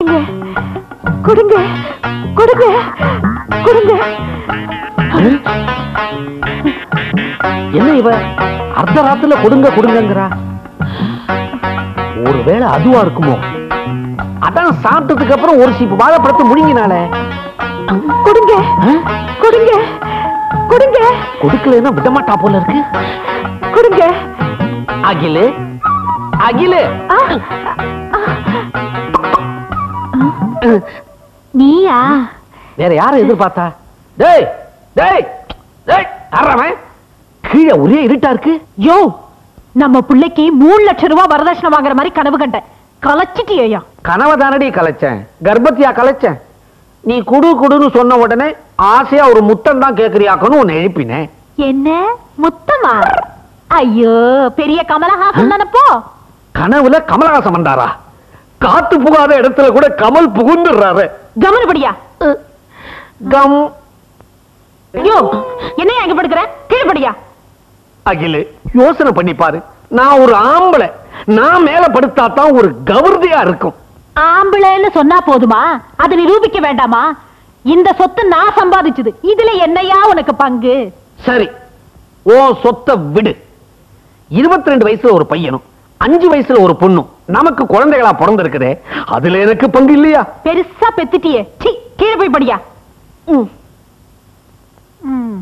கொடுங்க கொடுங்க கொடுங்க கொடுங்க என்ன இவ அர்த்த ராத்துல கொடுங்க கொடுங்கங்கிறா ஒருவேளை அதுவா இருக்குமோ அதான் சாப்பிட்டதுக்கு அப்புறம் ஒரு சீப்பு வாழைப்பழத்தை முழுங்கினாலே கொடுங்க கொடுங்க கொடுங்க கொடுக்கலன்னா விடமாட்டா போல இருக்கு கொடுங்க அகிலு அகிலு ஆ, நீயா வேற யாரை எதிர்பார்த்தா டேய் டேய் டேய் யாரவன் கீழே ஒரே இருட்டா இருக்கு யோ நம்ம பிள்ளைக்கு மூணு லட்சம் ரூபாய் வரதட்சணை வாங்குற மாதிரி கனவு கண்டேன் கலைச்சிட்டியா கனவை தானடி கலைச்சேன் கர்ப்பத்தியா கலைச்சேன் நீ குடு குடுன்னு சொன்ன உடனே ஆசையா ஒரு முத்தம் தான் கேக்குறியாக்கன்னு உன்னை எழுப்பினேன் என்ன முத்தமா ஐயோ பெரிய கமலஹாசன் தானப்போ கனவுல கமலஹாசன் வந்தாரா காத்து புகாத இடத்துல கூட கமல் புகுந்துடுறாரு கவனப்படியா கம் யோ என்னையா இங்க படுக்கிற கீழ்படியா அகிலு யோசனை பண்ணி பாரு நான் ஒரு ஆம்பளை நான் மேல படுத்தா தான் ஒரு கவர்தியா இருக்கும் ஆம்பளைன்னு சொன்னா போதுமா அதை நிரூபிக்க வேண்டாமா இந்த சொத்து நான் சம்பாதிச்சது இதுல என்னையா உனக்கு பங்கு சரி ஓ சொத்தை விடு இருபத்தி ரெண்டு வயசுல ஒரு பையனும் அஞ்சு வயசுல ஒரு பொண்ணும் நமக்கு குழந்தைகளா பிறந்திருக்குதே அதுல எனக்கு பங்கு இல்லையா பெருசா பெத்துட்டியே சி கீழே போய் படியா ம். ம்.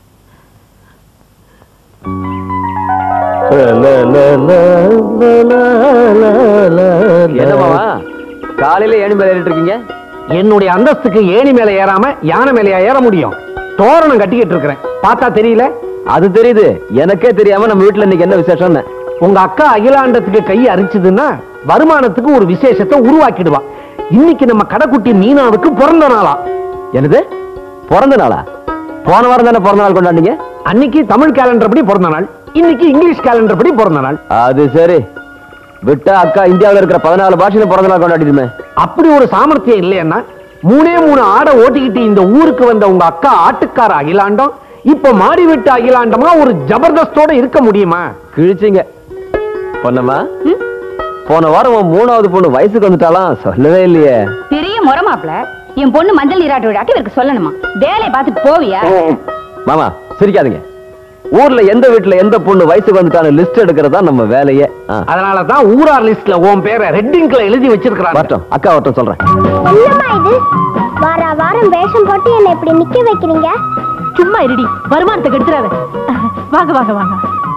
என்னமாவா காலையில ஏணி மேல ஏறிட்டு இருக்கீங்க என்னுடைய அந்தஸ்துக்கு ஏணி மேல ஏறாம யானை மேலயா ஏற முடியும் தோரணம் கட்டிக்கிட்டு இருக்கிறேன் பார்த்தா தெரியல அது தெரியுது எனக்கே தெரியாம நம்ம வீட்டுல இன்னைக்கு என்ன விசேஷம்னு உங்க அக்கா அகிலாண்டத்துக்கு கை அரிச்சதுன்னா வருமானத்துக்கு ஒரு விசேஷத்தை உருவாக்கிடுவா இன்னைக்கு நம்ம கடைக்குட்டி மீனாவுக்கு பிறந்த நாளா என்னது பிறந்த நாளா போன வாரம் தானே பிறந்த நாள் கொண்டாடிங்க அன்னைக்கு தமிழ் கேலண்டர் படி பிறந்த நாள் இன்னைக்கு இங்கிலீஷ் கேலண்டர் படி பிறந்த நாள் அது சரி விட்டா அக்கா இந்தியாவுல இருக்கிற பதினாலு பாஷையில பிறந்த நாள் கொண்டாடிடுமே அப்படி ஒரு சாமர்த்தியம் இல்லைன்னா மூணே மூணு ஆடை ஓட்டிக்கிட்டு இந்த ஊருக்கு வந்த உங்க அக்கா ஆட்டுக்கார அகிலாண்டம் இப்ப மாடி விட்டு அகிலாண்டமா ஒரு ஜபர்தஸ்தோட இருக்க முடியுமா கிழிச்சிங்க பொண்ணம்மா போன வாரம் உன் மூணாவது பொண்ணு வயசுக்கு வந்துட்டாலாம் சொல்லவே இல்லையே பெரிய முறமாப்ல என் பொண்ணு மஞ்சள் நீராட்டு விழாக்கு இவருக்கு சொல்லணுமா வேலையை பார்த்துட்டு போவியா மாமா சிரிக்காதீங்க ஊர்ல எந்த வீட்டுல எந்த பொண்ணு வயசுக்கு வந்துட்டான்னு லிஸ்ட் எடுக்கிறது தான் நம்ம வேலையே ஆ, அதனாலதான் ஊரார் லிஸ்ட்ல உன் பேரை ரெட்டிங்க்ல எழுதி வச்சிருக்கிறாங்க வரட்டும் அக்கா வரட்டும் சொல்றேன் என்னம்மா இது வார வாரம் வேஷம் போட்டு என்னை இப்படி நிக்க வைக்கிறீங்க சும்மா இருடி வருமானத்தை கெடுத்துறாத வாங்க வாங்க வாங்க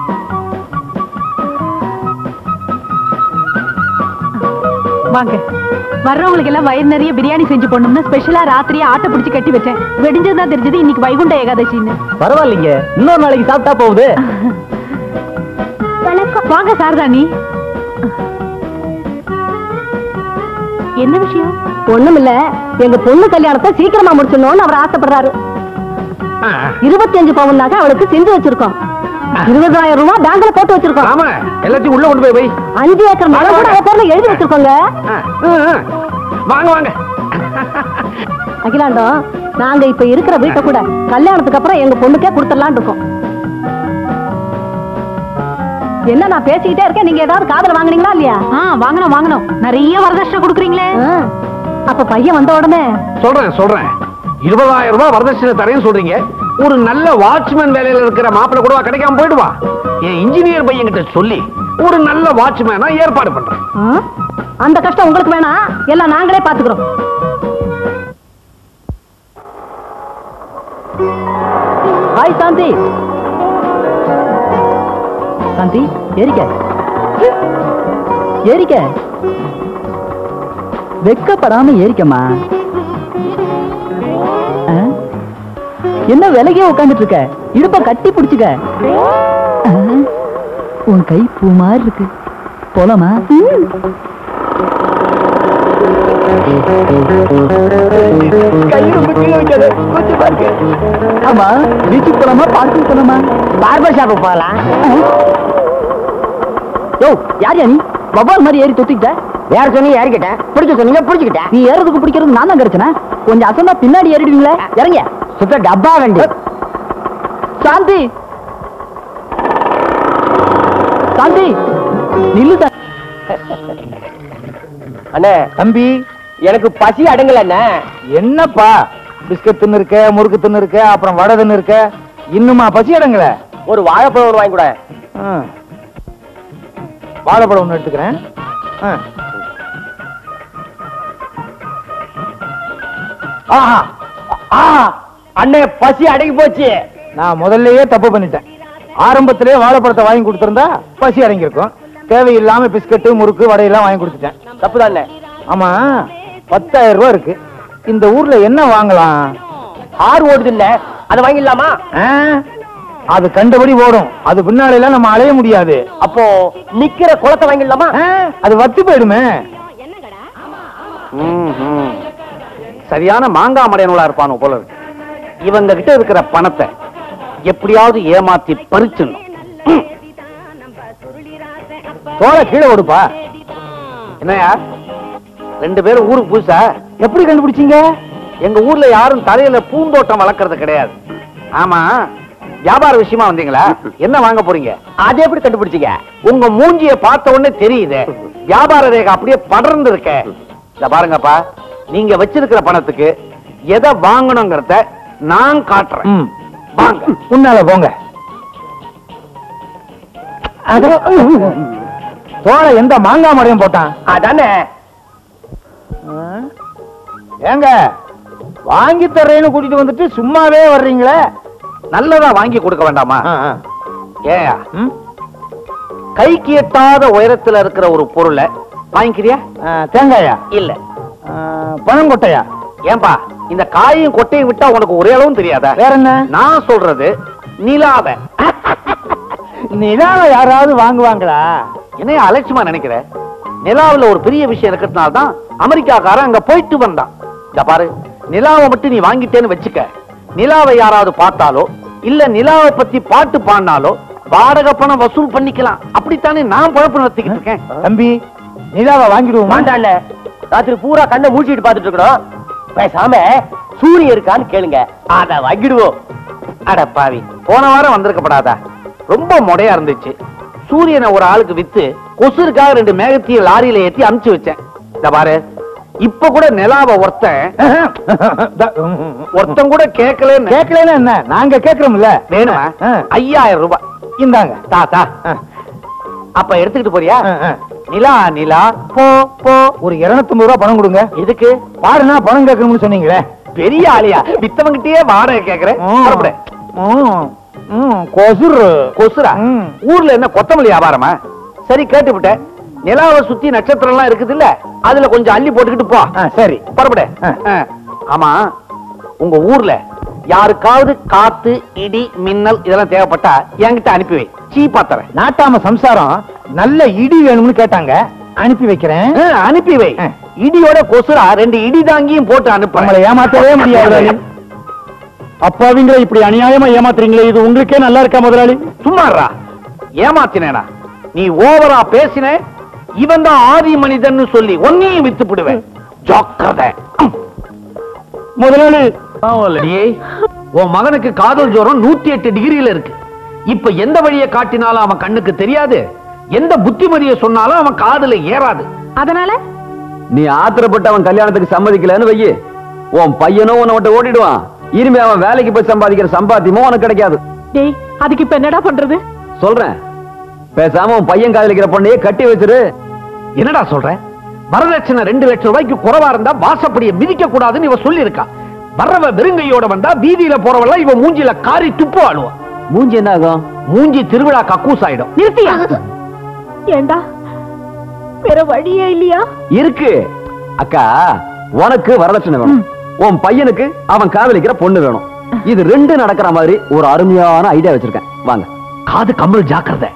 வாங்க வர்றவங்களுக்கு எல்லாம் வயிறு நிறைய பிரியாணி செஞ்சு போடணும்னு ஸ்பெஷலா ராத்திரியே ஆட்டை பிடிச்சு கட்டி வச்சேன் வெடிஞ்சதுதான் தெரிஞ்சது இன்னைக்கு வைகுண்ட ஏகாதசின்னு பரவாயில்லைங்க இன்னொரு நாளைக்கு சாப்பிட்டா போகுது வணக்கம் வாங்க சாரதாணி என்ன விஷயம் ஒண்ணும் இல்ல எங்க பொண்ணு கல்யாணத்தை சீக்கிரமா முடிச்சிடணும்னு அவர் ஆசைப்படுறாரு ஆ, இருபத்தி அஞ்சு பவுன்னாக அவளுக்கு செஞ்சு வச்சிருக்கோம் இருபதாயிரம் ரூபாய் பேங்க்ல போட்டு வச்சிருக்கோம் ஆமா எல்லாத்தையும் உள்ள கொண்டு போய் வை அஞ்சு ஏக்கர் நிலம் கூட அவ பேர்ல எழுதி வச்சிருக்கோங்க ஆ, ஆ, ஆ. வாங்க வாங்க அகிலாண்டம் நாங்க இப்ப இருக்கிற வீட்டை கூட கல்யாணத்துக்கு அப்புறம் எங்க பொண்ணுக்கே கொடுத்துடலாம்னு இருக்கோம் என்ன நான் பேசிக்கிட்டே இருக்கேன் நீங்க ஏதாவது காதல வாங்குனீங்களா இல்லையா ஆ வாங்கணும் வாங்கணும் நிறைய வரதட்சணை கொடுக்குறீங்களே ஆ. அப்ப பையன் வந்த உடனே சொல்றேன் சொல்றேன் இருபதாயிரம் ரூபாய் வரதட்சணை தரேன்னு சொல்றீங்க ஒரு நல்ல வாட்ச்மேன் வேலையில இருக்கிற மாப்பிள்ளை கூட கிடைக்காம போயிடுவா என் இன்ஜினியர் பையன் கிட்ட சொல்லி ஒரு நல்ல வாட்ச்மேனா ஏற்பாடு பண்றேன் ஆ? அந்த கஷ்டம் உங்களுக்கு வேணாம் எல்லாம் நாங்களே பாத்துக்கிறோம் ஹாய் சாந்தி சாந்தி ஏறிக்க ஏறிக்க வெக்கப்படாம ஏறிக்கம்மா ஆ? என்ன விலகே உட்காந்துட்டு இருக்க இடுப்ப கட்டி பிடிச்சுக்க ஆ? உன் கை பூ மாதிரி இருக்கு போலாமா ஆமா பீச்சுக்கு போலாமா பார்க்குக்கு போலாமா பார்பர் ஷாப்பு போகலாம் யோ யார் நீ வவ்வால் மாதிரி ஏறி தொத்திக்கிட்ட வேற சொன்னீங்க ஏறிக்கிட்டேன் பிடிச்ச சொன்னீங்க பிடிச்சிக்கிட்டேன் நீ ஏறதுக்கு பிடிக்கிறது நான் தான் கிடைச்சனா கொஞ்சம் அசந்தா பின்னாடி ஏறிடுவீங்களே இறங்க சுத்த டப்பா வண்டி சாந்தி சாந்தி நில்லு சா- அண்ணே தம்பி எனக்கு பசி அடங்கல என்னப்பா பிஸ்கட் தின்னு இருக்க முறுக்கு தின்னு இருக்க அப்புறம் வடை தின்னு இருக்க இன்னுமா பசி அடங்கல ஒரு வாழைப்பழம் ஒன்று வாங்கி கூட ஆ. வாழைப்பழம் ஒன்று எடுத்துக்கிறேன் ஆ. ஆஹா ஆஹா அண்ணே பசி அடங்கி போச்சு நான் முதல்லயே தப்பு பண்ணிட்டேன் ஆரம்பத்திலேயே வாழைப்பழத்தை வாங்கி கொடுத்திருந்தா பசி அடங்கியிருக்கும் தேவையில்லாம பிஸ்கட்டு முறுக்கு வடையெல்லாம் வாங்கி கொடுத்துட்டேன் தப்புதான் ஆமா பத்தாயிரம் ரூபாய் இருக்கு இந்த ஊர்ல என்ன வாங்கலாம் ஆறு ஓடுது இல்ல அதை வாங்கிடலாமா ஆ? அது கண்டபடி ஓடும் அது பின்னால எல்லாம் நம்ம அலைய முடியாது அப்போ நிக்கிற குளத்தை வாங்கிடலாமா ஆ? அது வத்தி போயிடுமே ம்ஹும். சரியான மாங்காய் மடையனூலா இருப்பானு போல இருக்கு இவங்க கிட்ட இருக்கிற பணத்தை எப்படியாவது ஏமாத்தி பறிச்சிடணும் ம். தோலை கீழே ஓடுப்பா என்னய்யா ரெண்டு பேரும் ஊருக்கு புதுசா எப்படி கண்டுபிடிச்சீங்க எங்க ஊர்ல யாரும் தலையில பூந்தோட்டம் வளர்க்கறது கிடையாது ஆமா வியாபார விஷயமா வந்தீங்களா என்ன வாங்க போறீங்க அதை எப்படி கண்டுபிடிச்சீங்க உங்க மூஞ்சிய பார்த்த உடனே தெரியுது வியாபார ரேகை அப்படியே படர்ந்து இருக்க இத பாருங்கப்பா நீங்க வச்சிருக்கிற பணத்துக்கு எதை வாங்கணுங்கிறத நான் காட்டுறேன் ம். வாங்க முன்னால போங்க அது- தோலை எந்த மாங்காய் மடையும் போட்டான் அதானே ஏங்க வாங்கி தர்றேன்னு கூட்டிட்டு வந்துட்டு சும்மாவே வர்றீங்களே நல்லதா வாங்கி கொடுக்க வேண்டாமா ஆ, ஆ. ஏயா ம்? கைக்கு எட்டாத உயரத்துல இருக்கிற ஒரு பொருளை வாங்கிக்கிறியா ஆ, தேங்காயா இல்ல ஆ, பனங்கொட்டையா ஏன்பா இந்த காயும் கொட்டையும் விட்டா உனக்கு ஒரே அளவும் தெரியாதா வேற என்ன நான் சொல்றது நிலாவ நிலாவை யாராவது வாங்குவாங்களா என்னைய அலட்சியமா நினைக்கிற நிலாவுல ஒரு பெரிய விஷயம் இருக்கிறதுனால தான் அமெரிக்காக்காரன் அங்க போயிட்டு வந்தான் இந்த பாரு நிலாவை மட்டும் நீ வாங்கிட்டேன்னு வச்சுக்க நிலாவை யாராவது பார்த்தாலோ இல்ல நிலாவை பத்தி பாட்டு பாடினாலோ வாடகை பணம் வசூல் பண்ணிக்கலாம் அப்படித்தானே நான் பழப்பு நடத்திக்கிட்டு இருக்கேன் தம்பி நிலாவை வாங்கிடுவோமா வேண்டாண்ண ராத்திரி பூரா கண்ணை மூழ்கிட்டு பார்த்துட்டு இருக்கணும் பேசாம சூரியன் இருக்கான்னு கேளுங்க அத வாங்கிடுவோம் அட பாவி போன வாரம் வந்திருக்கப்படாதா ரொம்ப முடையா இருந்துச்சு சூரியனை ஒரு ஆளுக்கு வித்து கொசுருக்காக ரெண்டு மேகத்திய லாரியில ஏத்தி அனுப்பிச்சு வச்சேன் இந்த பாரு இப்ப கூட நிலாவை ஒருத்தன் ஒருத்தன் கூட கேட்கலன்னு கேட்கலன்னா என்ன நாங்க கேக்குறோம்ல வேணுமா ஆ. ஐயாயிரம் ரூபாய் இந்தாங்க தாத்தா ஆ. அப்ப எடுத்துக்கிட்டு போறியா ஆ, ஆ. நிலா நிலா போ போ ஒரு 250 ரூபாய் பணம் கொடுங்க எதுக்கு பாருனா பணம் கேட்கணும்னு சொன்னீங்களே பெரிய ஆளியா வித்தவங்கிட்டயே வாடகை கேக்குறேன் புறப்படு. ம், ம், கொசுரு கொசுரா ம். ஊர்ல என்ன கொத்தமல்லி வியாபாரமா சரி கேட்டுவிட்டேன் நிலாவை சுத்தி நட்சத்திரம் எல்லாம் இருக்குது இல்ல அதுல கொஞ்சம் அள்ளி போட்டுக்கிட்டு போ ஆ, சரி புறப்படு ஆ. ஆ. ஆமா உங்க ஊர்ல யாருக்காவது காத்து இடி மின்னல் இதெல்லாம் தேவைப்பட்டா என்கிட்ட அனுப்பி வை சீப்பா தரேன் நாட்டாம சம்சாரம் நல்ல இடி வேணும்னு கேட்டாங்க அனுப்பி வைக்கிறேன் ஆ, அனுப்பி வை ஆ. இடியோட கொசுரா ரெண்டு இடி தாங்கியும் போட்டு நம்மளை அனுப்புறேன் ஏமாத்தவே முடியாது அப்பாவிங்களை இப்படி அநியாயமா ஏமாத்துறீங்களே இது உங்களுக்கே நல்லா இருக்கா முதலாளி சும்மாறா ஏமாத்தினேனா நீ ஓவரா பேசின இவன் தான் ஆதி மனிதன்னு சொல்லி ஒன்னையும் வித்து விடுவேன் ஜாக்கிரதை முதலாளி அடியே, உன் மகனுக்கு காதல் ஜுரம் நூத்தி எட்டு டிகிரியில இருக்கு இப்ப எந்த வழியை காட்டினாலும் அவன் கண்ணுக்கு தெரியாது எந்த புத்திமதியை சொன்னாலும் அவன் காதுல ஏறாது அதனால நீ ஆத்திரப்பட்டு அவன் கல்யாணத்துக்கு சம்மதிக்கலன்னு வையி உன் பையனும் உன்னை விட்டு ஓடிடுவான் இனிமே அவன் வேலைக்கு போய் சம்பாதிக்கிற சம்பாத்தியமும் உனக்கு கிடைக்காது டேய் அதுக்கு இப்ப என்னடா பண்றது சொல்றேன் பேசாம உன் பையன் காதலிக்கிற பொண்ணையே கட்டி வச்சிரு என்னடா சொல்ற வரதட்சணை ரெண்டு லட்சம் ரூபாய்க்கு குறைவா இருந்தா வாசப்படியை மிதிக்க கூடாதுன்னு இவ சொல்லி இருக்கா வர்றவ வெறுங்கையோட வந்தா வீதியில போறவெல்லாம் இவ மூஞ்சில காரி துப்பு ஆளுவான் மூஞ்சி என்ன ஆகும் மூஞ்சி திருவிழா கக்கூஸ் ஆயிடும் நிறுத்தியா ஏண்டா வேற வழியே இல்லையா இருக்கு அக்கா உனக்கு வரதட்சணை வேணும் உன் பையனுக்கு அவன் காதலிக்கிற பொண்ணு வேணும் இது ரெண்டு நடக்கிற மாதிரி ஒரு அருமையான ஐடியா வச்சிருக்கேன் வாங்க காது கம்மல் ஜாக்கிரதை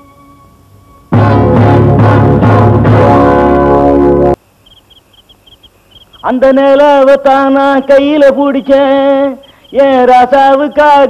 அந்த நிலவை தான் நான் கையில பிடிச்சேன் என் ராசாவுக்காக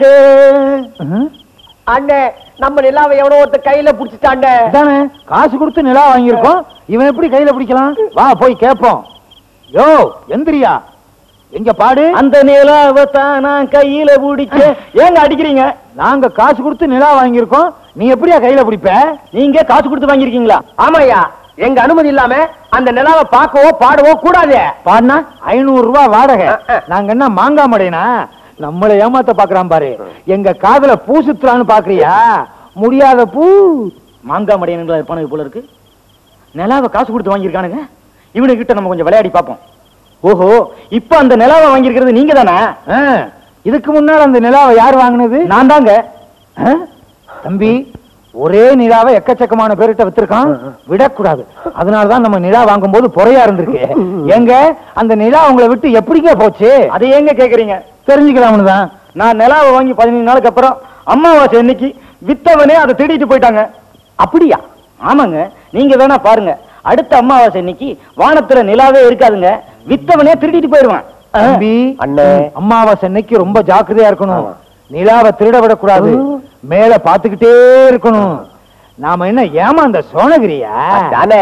அண்ணே நம்ம நிலாவை எவனோ ஒருத்த கையில புடிச்சிட்டாண்ட தானே காசு கொடுத்து நிலா வாங்கியிருக்கோம் இவன் எப்படி கையில பிடிக்கலாம் வா போய் கேட்போம் யோ எந்திரியா எங்க பாடு அந்த நிலாவை தான் நான் கையில பிடிச்சேன் ஏங்க அடிக்கிறீங்க நாங்க காசு கொடுத்து நிலா வாங்கியிருக்கோம் நீ எப்படியா கையில பிடிப்ப நீங்க காசு கொடுத்து வாங்கியிருக்கீங்களா ஆமாய்யா எங்க அனுமதி இல்லாம அந்த நிலாவை பார்க்கவோ பாடவோ கூடாது பாடினா ஐநூறு ரூபாய் வாடகை நாங்க என்ன மாங்காய் மடைனா நம்மளை ஏமாத்த பாக்குறான் பாரு எங்க காதுல பூ சுத்துறான்னு பாக்குறியா முடியாத பூ மாங்காய் மடையனுங்களா இருப்பானுங்க போல இருக்கு நிலாவை காசு கொடுத்து வாங்கியிருக்கானுங்க இவனுக்கு கிட்ட நம்ம கொஞ்சம் விளையாடி பார்ப்போம் ஓஹோ இப்ப அந்த நிலாவை வாங்கியிருக்கிறது நீங்க தானே இதுக்கு முன்னால அந்த நிலாவை யார் வாங்கினது நான் தாங்க தம்பி ஒரே நிலாவை எக்கச்சக்கமான பேர்கிட்ட வித்திருக்கான் விடக்கூடாது அதனாலதான் நம்ம நிலா வாங்கும் போது பொறையா இருந்திருக்கு எங்க அந்த நிலா உங்களை விட்டு எப்படிங்க போச்சு அதை எங்க கேக்குறீங்க தெரிஞ்சுக்கலாம்னு தான் நான் நிலாவை வாங்கி பதினஞ்சு நாளுக்கு அப்புறம் அம்மாவாசை இன்னைக்கு வித்தவனே அதை திருடிட்டு போயிட்டாங்க அப்படியா ஆமாங்க நீங்க வேணா பாருங்க அடுத்த அம்மாவாசை இன்னைக்கு வானத்துல நிலாவே இருக்காதுங்க வித்தவனே திருடிட்டு போயிடுவான் தம்பி அண்ணே. அம்மாவாசை அன்னைக்கு ரொம்ப ஜாக்கிரதையா இருக்கணும் நிலாவை திருட விடக்கூடாது மேல பாத்துக்கிட்டே இருக்கணும் நாம என்ன ஏமாந்த சோனகிரியா தானே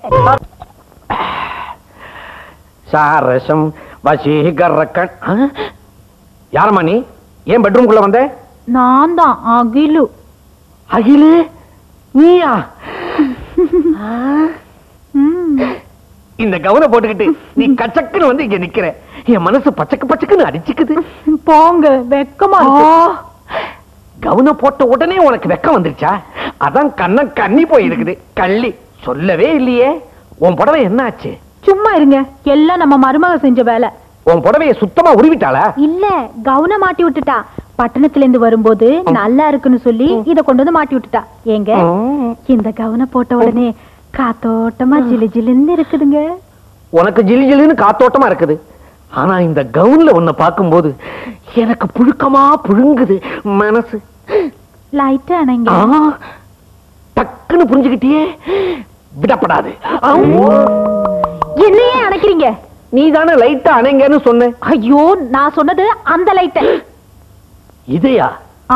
சாரசம் வசீகரக்கண் ஆ? யாரம்மா நீ ஏன் பெட்ரூம்குள்ள வந்த நான் தான் அகிலு அகிலு நீயா ம். இந்த கவனம் போட்டுக்கிட்டு நீ கச்சக்குன்னு வந்து இங்க நிக்கிற என் மனசு பச்சக்கு பச்சக்குன்னு அடிச்சுக்குது போங்க வெக்கமா இருக்கு. கவனம் போட்ட உடனே உனக்கு வெக்கம் வந்துருச்சா அதான் கண்ண கண்ணி போயிருக்குது கள்ளி சொல்லவே இல்லையே உன் புடவை என்ன ஆச்சு சும்மா இருங்க எல்லாம் நம்ம மருமக செஞ்ச வேலை உன் புடவைய சுத்தமா உருவிட்டாளா இல்ல கவுன மாட்டி விட்டுட்டா பட்டணத்துல இருந்து வரும்போது நல்லா இருக்குன்னு சொல்லி இத கொண்டு வந்து மாட்டி விட்டுட்டா ஏங்க இந்த கவுன போட்ட உடனே காத்தோட்டமா ஜிலு ஜிலுன்னு இருக்குதுங்க உனக்கு ஜிலி ஜிலின்னு காத்தோட்டமா இருக்குது ஆனா இந்த கவுன்ல உன்னை பார்க்கும்போது எனக்கு புழுக்கமா புழுங்குது மனசு லைட்டா அணைங்க ஆ, டக்குன்னு புரிஞ்சுக்கிட்டியே விடப்படாது என்னையே அணைக்கிறீங்க நீ தானே லைட்டா அணைங்கன்னு சொன்ன ஐயோ நான் சொன்னது அந்த லைட்ட இதையா ஆ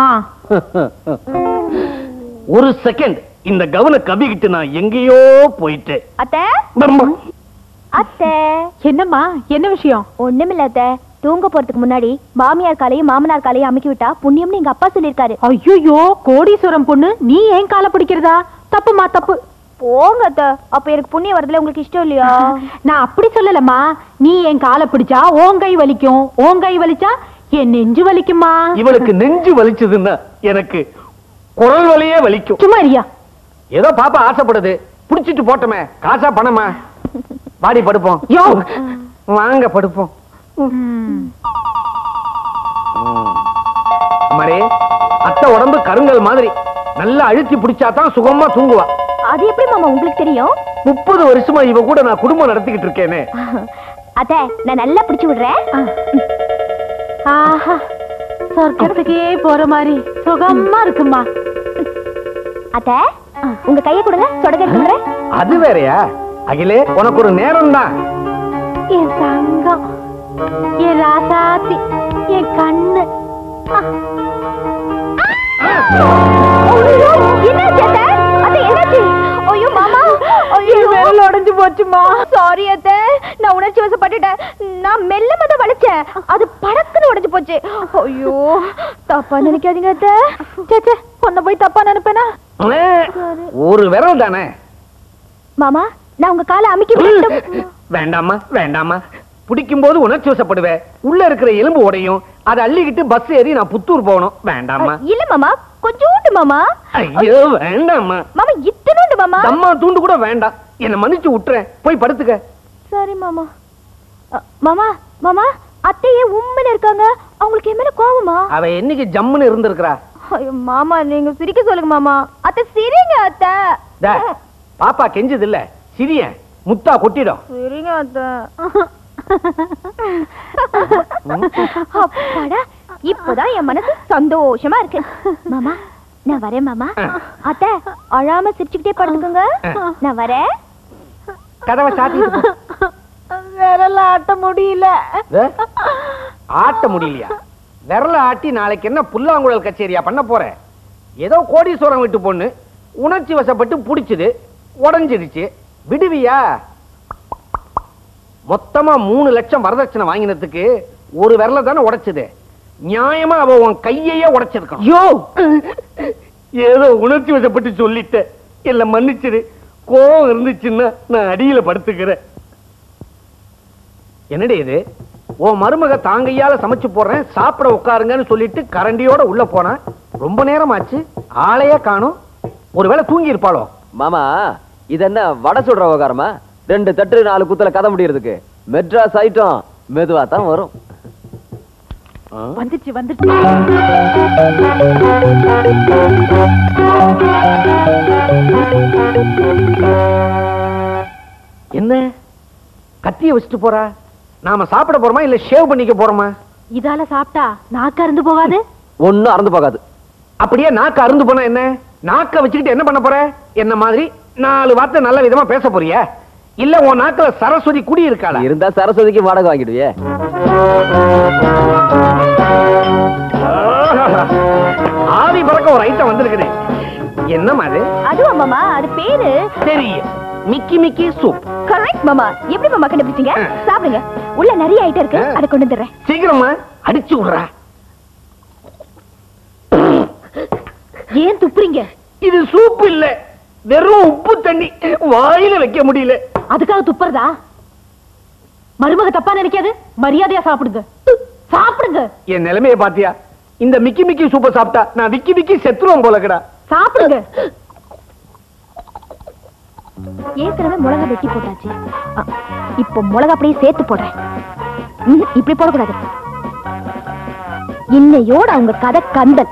ஒரு செகண்ட் இந்த கவன கவிக்கிட்டு நான் எங்கேயோ போயிட்டேன் அத்தை பம்மா. அத்தை என்னம்மா என்ன விஷயம் ஒண்ணுமில்ல அத்தை தூங்க போறதுக்கு முன்னாடி மாமியார் காலையும் மாமனார் காலையும் அமுக்கி விட்டா புண்ணியம்னு எங்க அப்பா சொல்லிருக்காரு ஐயோ கோடீஸ்வரம் பொண்ணு நீ ஏன் காலை பிடிக்கிறதா தப்புமா தப்பு போங்க அத்தை அப்ப எனக்கு புண்ணியம் வரதுல உங்களுக்கு இஷ்டம் இல்லையா நான் அப்படி சொல்லலம்மா நீ என் காலை பிடிச்சா ஓன் கை வலிக்கும் ஓன் கை வலிச்சா என் நெஞ்சு வலிக்குமா இவளுக்கு நெஞ்சு வலிச்சதுன்னா எனக்கு குரல் வலியே வலிக்கும் சும்மா இருயா ஏதோ பாப்பா ஆசைப்படுது புடிச்சிட்டு போட்டோமே காசா பணமா வாடி படுப்போம் யோ. வாங்க படுப்போம் அம்மாடே அத்தை உடம்பு கருங்கல் மாதிரி நல்லா அழுத்தி பிடிச்சா தான் சுகமா தூங்குவா அது எப்படி மாமா உங்களுக்கு தெரியும் முப்பது வருஷமா இவ கூட நான் குடும்பம் நடத்திக்கிட்டு இருக்கேனே அத்தை நான் நல்லா பிடிச்சு விடுறேன் ஆஹா சொர்க்கத்துக்கே போற மாதிரி சுகமா இருக்குமா அத்தை உங்க கையை கொடுங்க சொடக எடுத்து விடுறேன் அது வேறயா அகிலே உனக்கு ஒரு நேரம் தான் என் தங்கம் என் ராசாத்தி என் கண்ணு ஐயோ, என்னாச்சு அத்தை? அத்தை, என்னாச்சு? ஐயோ, மாமா. ஐயோ. விரல் உடைஞ்சு போச்சுமா Sorry, அத்தை. நான் உணர்ச்சி வசப்பட்டுட்டேன். நான் மெல்லமா தான் வளைச்சேன். அது படக்குன்னு உடைஞ்சு போச்சு. ஐயோ, தப்பா நினைக்காதீங்க அத்தை. சே சே உன்னை போய் தப்பா நினைப்பேனா ஒரு விரல் தானே மாமா நான் உங்க காலை அமுக்கி விட்டு வேண்டாமா வேண்டாமா பிடிக்கும் போது உணர்ச்சி வசப்படுவேன் உள்ள இருக்கிற எலும்பு உடையும் அதை அள்ளிக்கிட்டு பஸ் ஏறி நான் புத்தூர் போகணும் வேண்டாமா இல்ல மாமா கொஞ்சோண்டு மாமா ஐயோ வேண்டாமா மாமா இத்தனோண்டு மாமா தம்மா தூண்டு கூட வேண்டாம் என்ன மன்னிச்சு விட்டுறேன் போய் படுத்துக்க சரி மாமா அ, மாமா மாமா அத்தையே உண்மையில இருக்காங்க அவங்களுக்கு என் மேல கோவமா அவ என்னைக்கு ஜம்முன்னு இருந்திருக்கிறா ஐயோ மாமா நீங்க சிரிக்க சொல்லுங்க மாமா அத்தை சிரிங்க அத்தை டே, பாப்பா கெஞ்சது இல்ல சிறிய முத்தா கொட்டிடும் சிரிங்க அத்தை அப்பாடா இப்போதான் என் மனசு சந்தோஷமா இருக்கு மாமா நான் வரேன் மாமா அத்தை அழாம சிரிச்சுக்கிட்டே படுத்துக்கோங்க நான் வரேன் கதவை சாத்திட்டு போ. விரல ஆட்ட முடியல டே, ஆட்ட முடியலையா விரல ஆட்டி நாளைக்கு என்ன புல்லாங்குழல் கச்சேரியா பண்ண போற ஏதோ கோடீஸ்வரம் விட்டு பொண்ணு உணர்ச்சி வசப்பட்டு புடிச்சது உடஞ்சிடுச்சு விடுவியா மொத்தமா மூணு லட்சம் வரதட்சணை வாங்கினதுக்கு ஒரு விரல தானே உடைச்சது நியாயமா அவ உன் கையையே உடைச்சிருக்கான் யோ ஏதோ உணர்ச்சி வசப்பட்டு சொல்லிட்ட இல்ல மன்னிச்சிரு கோவம் இருந்துச்சுன்னா நான் அடியில படுத்துக்கிறேன் என்னடி இது உன் மருமக தாங்கையால சமைச்சு போடுறேன் சாப்பிட உட்காருங்கன்னு சொல்லிட்டு கரண்டியோட உள்ள போனா ரொம்ப நேரம் ஆச்சு ஆளையே காணும் ஒருவேளை தூங்கி இருப்பாளோ மாமா இது என்ன வடை சுடுற விவகாரமா ரெண்டு தட்டு நாலு குத்துல கதை முடியறதுக்கு மெட்ராஸ் ஐட்டம் மெதுவா தான் வரும் வந்துச்சு வந்துச்சு என்ன கத்திய வச்சுட்டு போறா நாம சாப்பிட போறோமா இல்ல ஷேவ் பண்ணிக்க போறோமா இதால சாப்பிட்டா நாக்கு அருந்து போகாது ஒண்ணும் அறந்து போகாது அப்படியே நாக்கு அருந்து போனா என்ன நாக்க வச்சுக்கிட்டு என்ன பண்ண போற என்ன மாதிரி நாலு வார்த்தை நல்ல விதமா பேச போறியா இல்ல உன் நாக்குல சரஸ்வதி குடி இருக்காளா இருந்தா சரஸ்வதிக்கு வாடகை வாங்கிடுவியே ஆவி பறக்க ஒரு ஐட்டம் வந்திருக்குது என்னம்மா அது அதுவா மாமா அது பேரு தெரியும் மிக்கி மிக்கி சூப் கரெக்ட் மாமா எப்படி மாமா கண்டுபிடிச்சீங்க ஆ. சாப்பிடுங்க உள்ள நிறைய ஐட்டம் இருக்கு ஆ. அதை கொண்டு வந்துடுறேன் சீக்கிரமா அடிச்சு விடுறா ஏன் துப்புறீங்க இது சூப் இல்ல வெறும் உப்பு தண்ணி வாயில வைக்க முடியல அதுக்காக துப்புறதா மருமக தப்பா நினைக்காது மரியாதையா சாப்பிடுங்க சாப்பிடுங்க என் நிலைமைய பாத்தியா இந்த மிக்கி மிக்கி சூப்பை சாப்பிட்டா நான் விக்கி விக்கி செத்துருவோம் போலக்கடா சாப்பிடுங்க ஏற்கனவே மிளகா வெட்டி போட்டாச்சு ஆ, இப்போ மிளகா அப்படியே சேர்த்து போடுறேன் ம், இப்படி போடக்கூடாது இன்னையோட அவங்க கதை கந்தன்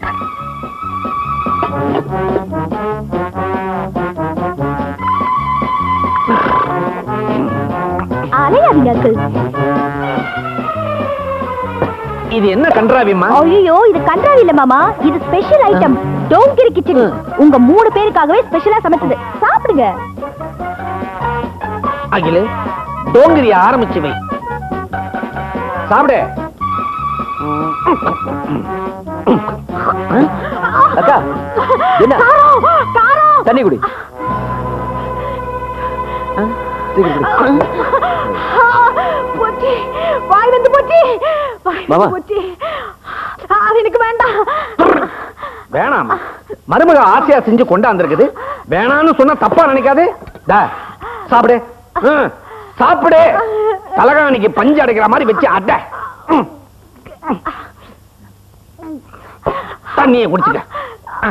அலையாதீங்க அங்கிள் இது என்ன கன்றாவிம்மா ஐயோ இது கன்றாவி இல்ல மாமா இது ஸ்பெஷல் ஐட்டம் டோங்கிரி கிச்சடி உங்க மூணு பேருக்காகவே ஸ்பெஷலா சமைச்சது சாப்பிடுங்க அகிலு டோங்கிரிய ஆரம்பிச்சு வை சாப்பிடு அக்கா என்ன தண்ணி குடி ஆ, சீக்கிரம் குடி. போச்சு வாய் வந்து போச்சு வாய் மாமா. வந்து போச்சு அது எனக்கு வேண்டாம் வேணாமா மருமக ஆசையா செஞ்சு கொண்டாந்துருக்குது வேணான்னு சொன்னா தப்பா நினைக்காதே டா சாப்பிடு ம், சாப்பிடு தலகாணிக்கு பஞ்சு அடைக்கிற மாதிரி வச்சு அட ம். தண்ணியை குடிச்சுக்க ஆ.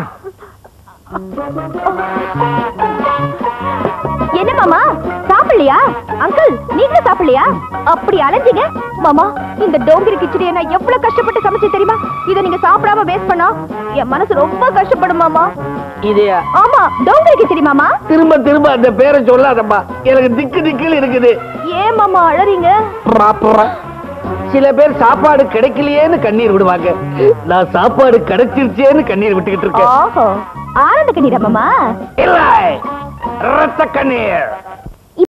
என்ன மாமா சாப்பிடலையா அங்கிள் நீங்களும் சாப்பிடலையா அப்படி அலைஞ்சீங்க மாமா இந்த டோங்கிரி கிச்சடியை நான் எவ்வளவு கஷ்டப்பட்டு சமைச்சு தெரியுமா இதை நீங்க சாப்பிடாம வேஸ்ட் பண்ணா என் மனசு ரொம்ப கஷ்டப்படும் மாமா இது ஆமா டோங்கிரி கிச்சடி மாமா திரும்ப திரும்ப அந்த பேரை சொல்லாதப்பா எனக்கு திக்கு திக்குன்னு இருக்குது ஏன் மாமா அழறீங்க ப்ராப்பரா சில பேர் சாப்பாடு கிடைக்கலையேன்னு கண்ணீர் விடுவாங்க நான் சாப்பாடு கிடைச்சிருச்சேன்னு கண்ணீர் விட்டுக்கிட்டு இருக்கேன் ஓஹோ ஆனந்த கண்ணீரா மாமா இல்ல ரத்த கண்ணீர்